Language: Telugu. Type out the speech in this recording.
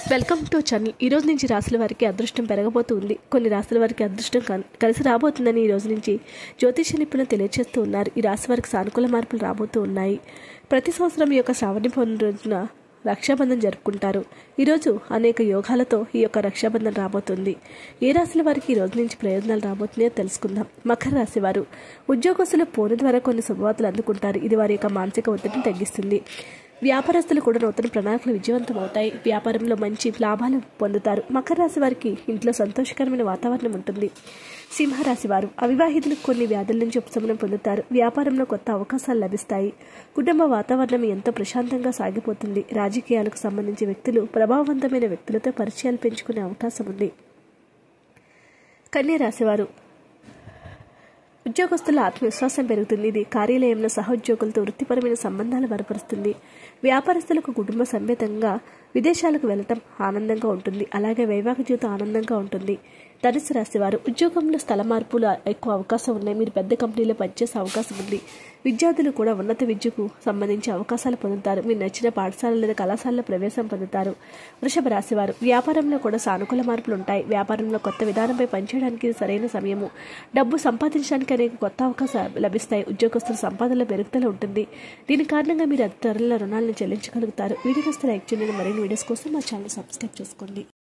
వెల్కమ్ టు ఛానల్ ఈ రోజు నుంచి రాసుల వారికి అదృష్టం పెరగబోతుంది కొన్ని రాసుల వారికి అదృష్టం కల్- కలిసి రాబోతుందని ఈ రోజు నుంచి జ్యోతిష నిపుణులు తెలియజేస్తూ ఉన్నారు ఈ రాశి వారికి సానుకూల మార్పులు రాబోతూ ఉన్నాయి ప్రతి సంవత్సరం ఈ యొక్క శ్రావణ పౌర్ణమి రోజున రక్షాబంధన్ జరుపుకుంటారు ఈరోజు అనేక యోగాలతో ఈ యొక్క రక్షాబంధన్ రాబోతుంది ఏ రాశుల వారికి ఈ రోజు నుంచి ప్రయోజనాలు రాబోతున్నాయో తెలుసుకుందాం మకర రాశి వారు ఉద్యోగస్తులు ఫోన్ ద్వారా కొన్ని శుభవార్తలు అందుకుంటారు ఇది వారి యొక్క మానసిక ఒత్తిడిని తగ్గిస్తుంది వ్యాపారస్తులు కూడా నూతన ప్రణాళికలు విజయవంతం అవుతాయి వ్యాపారంలో మంచి లాభాలు పొందుతారు మకర రాశి వారికి ఇంట్లో సంతోషకరమైన వాతావరణం ఉంటుంది సింహరాశి వారు అవివాహితులకు కొన్ని వ్యాధుల నుంచి ఉపశమనం పొందుతారు వ్యాపారంలో కొత్త అవకాశాలు లభిస్తాయి కుటుంబ వాతావరణం ఎంతో ప్రశాంతంగా సాగిపోతుంది రాజకీయాలకు సంబంధించి వ్యక్తులు ప్రభావవంతమైన వ్యక్తులతో పరిచయాలు పెంచుకునే అవకాశం ఉంది కన్యా రాశివారు ఉద్యోగస్తుల ఆత్మవిశ్వాసం పెరుగుతుంది ఇది కార్యాలయంలో సహోద్యోగులతో వృత్తిపరమైన సంబంధాలు బలపరుస్తుంది వ్యాపారస్తులకు కుటుంబ సమేతంగా విదేశాలకు వెళ్ళటం ఆనందంగా ఉంటుంది అలాగే వైవాహిక జీవితం ఆనందంగా ఉంటుంది ధనుసు రాశి వారు ఉద్యోగంలో స్థల మార్పులు ఎక్కువ అవకాశం ఉన్నాయి మీరు పెద్ద కంపెనీలో పనిచేసే అవకాశం ఉంది విద్యార్థులు కూడా ఉన్నత విద్యకు సంబంధించి అవకాశాలు పొందుతారు మీరు నచ్చిన పాఠశాల లేదా కళాశాలలో ప్రవేశం పొందుతారు వృషభ రాశి వారు వ్యాపారంలో కూడా సానుకూల మార్పులు ఉంటాయి వ్యాపారంలో కొత్త విధానంపై పనిచేయడానికి ఇది సరైన సమయము డబ్బు సంపాదించడానికి అనేక కొత్త అవకాశాలు లభిస్తాయి ఉద్యోగస్తుల సంపాదనలో పెరుగుదల ఉంటుంది దీని కారణంగా మీరు అతి త్వరలో రుణాలను చెల్లించగలుగుతారు వీడియో వస్తే లైక్ చేయండి మరిన్ని వీడియోస్ కోసం మా ఛానల్ సబ్స్క్రైబ్ చేసుకోండి